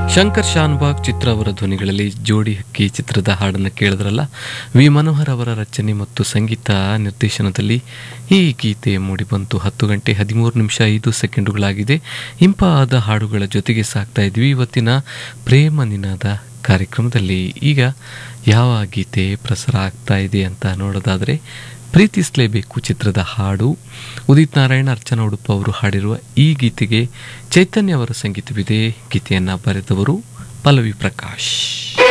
ಶಂಕರ್ ಶಾನ್ಬಾಗ್ ಚಿತ್ರ ಅವರ ಧ್ವನಿಗಳಲ್ಲಿ ಜೋಡಿ ಹಕ್ಕಿ ಚಿತ್ರದ ಹಾಡನ್ನು ಕೇಳಿದ್ರಲ್ಲ ವಿ ಮನೋಹರ್ ಅವರ ರಚನೆ ಮತ್ತು ಸಂಗೀತ ನಿರ್ದೇಶನದಲ್ಲಿ ಈ ಗೀತೆ ಮೂಡಿಬಂತು ಹತ್ತು ಗಂಟೆ ಹದಿಮೂರು ನಿಮಿಷ ಐದು ಸೆಕೆಂಡುಗಳಾಗಿದೆ ಇಂಪಾದ ಹಾಡುಗಳ ಜೊತೆಗೆ ಸಾಕ್ತಾ ಇದ್ವಿ ಇವತ್ತಿನ ಪ್ರೇಮ ನಿನಾದ ಕಾರ್ಯಕ್ರಮದಲ್ಲಿ ಈಗ ಯಾವ ಗೀತೆ ಪ್ರಸಾರ ಆಗ್ತಾ ಇದೆ ಅಂತ ನೋಡೋದಾದರೆ ಪ್ರೀತಿಸಲೇಬೇಕು ಚಿತ್ರದ ಹಾಡು ಉದಿತ್ ನಾರಾಯಣ ಅರ್ಚನಾ ಉಡುಪ ಅವರು ಹಾಡಿರುವ ಈ ಗೀತೆಗೆ ಚೈತನ್ಯ ಅವರ ಸಂಗೀತವಿದೆ ಗೀತೆಯನ್ನು ಬರೆದವರು ಪಲ್ಲವಿ ಪ್ರಕಾಶ್